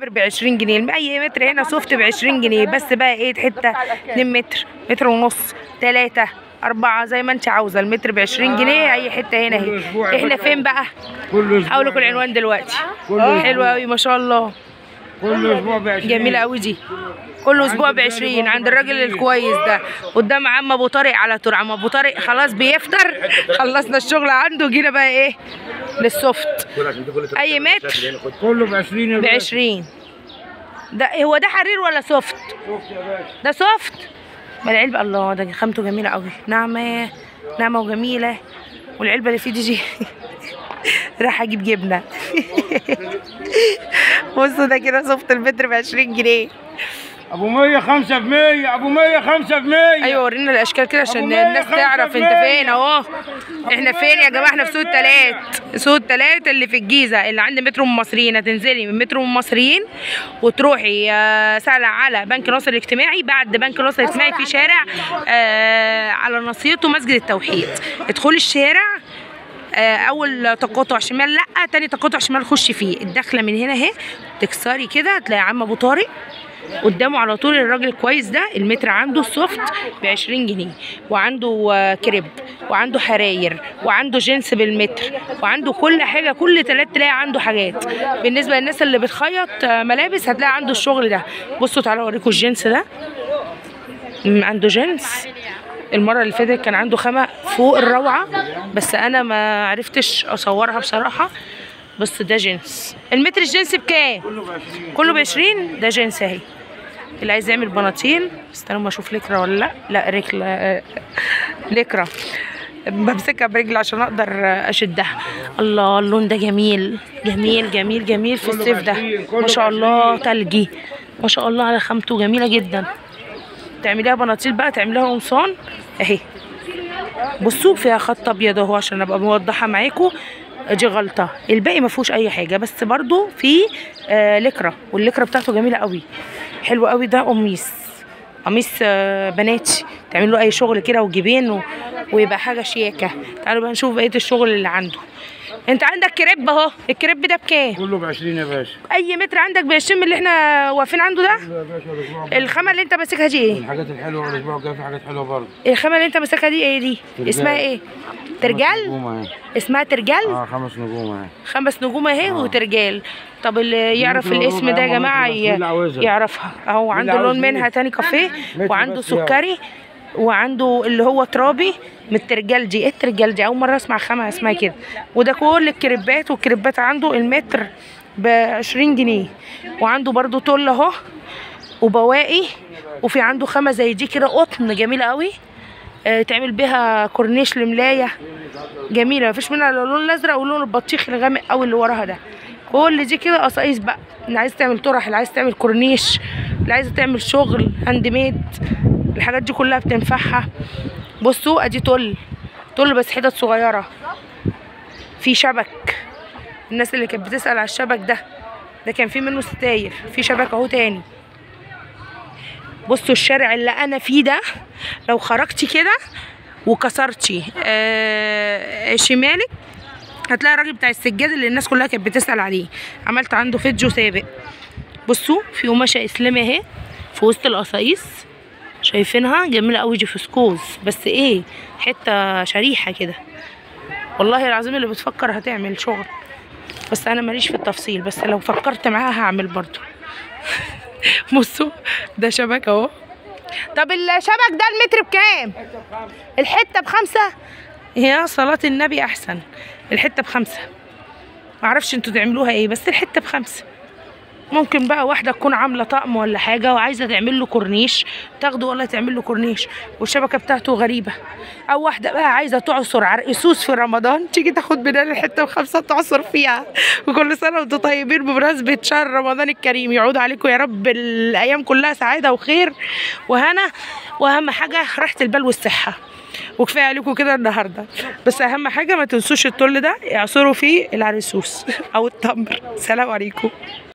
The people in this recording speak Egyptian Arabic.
ب 20 جنيه اي متر هنا سوفت ب 20 جنيه بس بقى ايه حته 2 متر متر ونص 3 أربعة زي ما أنت عاوزة المتر ب 20 جنيه أي حتة هنا أهي إحنا فين بقى؟ كل اسبوع هقول لكم العنوان دلوقتي كل حلوة أوي ما شاء الله كل اسبوع ب 20 جميلة أوي دي كل أسبوع ب 20 عند الراجل الكويس ده قدام عم أبو طارق على طول عم أبو طارق خلاص بيفطر خلصنا الشغل عنده جينا بقى إيه للسوفت أي متر كله ب 20 يا ب باشا 20 ده هو ده حرير ولا سوفت؟ شفت يا باشا ده سوفت ما العلبة الله ده خامته جميلة قوي ناعمة ناعمة وجميلة والعلبة اللي في دي جي راح اجيب جبنة بصوا ده كده سوفت المتر ب 20 جنيه ابو 100 5 ب 100 ابو 100 5 ب 100 ايوه ورينا الاشكال كده عشان أبو مية الناس خمسة تعرف انت بمية. فين اهو احنا فين يا جماعه احنا في سوق التلات سوق التلات اللي في الجيزه اللي عند مترو المصريين هتنزلي من مترو المصريين وتروحي آه، سهله على بنك ناصر الاجتماعي بعد بنك ناصر الاجتماعي في شارع آه، على نصيته مسجد التوحيد ادخلي الشارع آه، اول تقاطع شمال لا تاني تقاطع شمال خشي فيه الدخله من هنا اهي تكسري كده هتلاقي عم ابو طارق قدامه على طول الراجل الكويس ده المتر عنده السوفت ب 20 جنيه وعنده آه، كريب وعنده حراير وعنده جنس بالمتر وعنده كل حاجه كل تلات تلاقي عنده حاجات بالنسبه للناس اللي بتخيط آه، ملابس هتلاقي عنده الشغل ده بصوا تعالوا اوريكم الجنس ده مم، عنده جنس المرة اللي فاتت كان عنده خامة فوق الروعة بس أنا ما عرفتش أصورها بصراحة بس ده جنس المتر الجنس بكام؟ كله ب 20 ده جنس اهي اللي عايز يعمل بناطيل استنوا ما اشوف لكرة ولا لا لا ركلة آه، لكرة بمسكها برجلي عشان اقدر اشدها الله اللون ده جميل جميل جميل جميل في الصيف ده ما شاء الله تلجي ما شاء الله على خامته جميله جدا تعمليها بناطيل بقى تعمليها قمصان اهي بصوا فيها خط ابيض اهو عشان ابقى موضحه معاكم دي غلطه الباقي ما فيهوش اي حاجه بس برضو في آه لكرة واللكرة بتاعته جميله قوي حلو قوي ده قميص قميص آه بناتي تعمل له اي شغل كده وجيبين و... ويبقى حاجه شياكه تعالوا بقى نشوف بقيه الشغل اللي عنده انت عندك كريب اهو الكريب ده بكام كله ب 20 يا باشا اي متر عندك ب 20 من اللي احنا واقفين عنده ده كله يا باشا الاسبوع ب- الخامه اللي انت ماسكها دي ايه الحاجات الحلوه الاسبوع الجاي في حاجات حلوه برضه الخامه اللي انت ماسكها دي ايه دي ترجال. اسمها ايه خمس ترجال نجوم اهي اسمها ترجال اه خمس نجوم اهي خمس نجوم اهي آه. وترجال طب اللي يعرف ممكن الاسم أقول ده يا بقى جماعه ممكن مين اللي ي- عاوزها؟ يعرفها اهو مين عنده اللي لون عاوز منها مين؟ تاني كافيه متر وعنده بس يلا. سكري وعنده اللي هو ترابي من الترجال دي ايه الترجال دي اول مره اسمع خامه اسمها كده وده كل الكريبات والكريبات عنده المتر ب 20 جنيه وعنده برضو تل اهو وبواقي وفي عنده خامه زي دي كده قطن جميله قوي آه، تعمل بيها كورنيش لملايه جميله مفيش منها الا اللون الازرق واللون البطيخ الغامق قوي اللي وراها ده كل دي كده قصايص بقى اللي عايز تعمل طرح اللي عايز تعمل كورنيش اللي عايزه تعمل شغل هاند ميد الحاجات دي كلها بتنفعها بصوا ادي تل تل بس حتت صغيره في شبك الناس اللي كانت بتسال على الشبك ده ده كان في منه ستاير في شبك اهو تاني بصوا الشارع اللي انا فيه ده لو خرجتي كده وكسرتي آه شمالك هتلاقي الراجل بتاع السجاد اللي الناس كلها كانت بتسأل عليه عملت عنده فيديو سابق بصوا في قماشة اسلامي اهي في وسط القصايص شايفينها جميلة قوي دي فسكوز بس ايه حتة شريحة كده والله العظيم اللي بتفكر هتعمل شغل بس انا ماليش في التفصيل بس لو فكرت معاها هعمل برضو بصوا ده شبك اهو طب الشبك ده المتر بكام الحته بخمسه يا صلاه النبي احسن الحته بخمسه معرفش انتوا تعملوها ايه بس الحته بخمسه ممكن بقى واحده تكون عامله طقم ولا حاجه وعايزه تعمل له كورنيش تاخده ولا تعمل له كورنيش والشبكه بتاعته غريبه او واحده بقى عايزه تعصر عرق سوس في رمضان تيجي تاخد بدال الحته بخمسه تعصر فيها وكل سنه وانتم طيبين بمناسبه شهر رمضان الكريم يعود عليكم يا رب الايام كلها سعاده وخير وهنا واهم حاجه راحه البال والصحه وكفايه عليكم كده النهارده بس اهم حاجه ما تنسوش التل ده اعصروا فيه العرقسوس او التمر سلام عليكم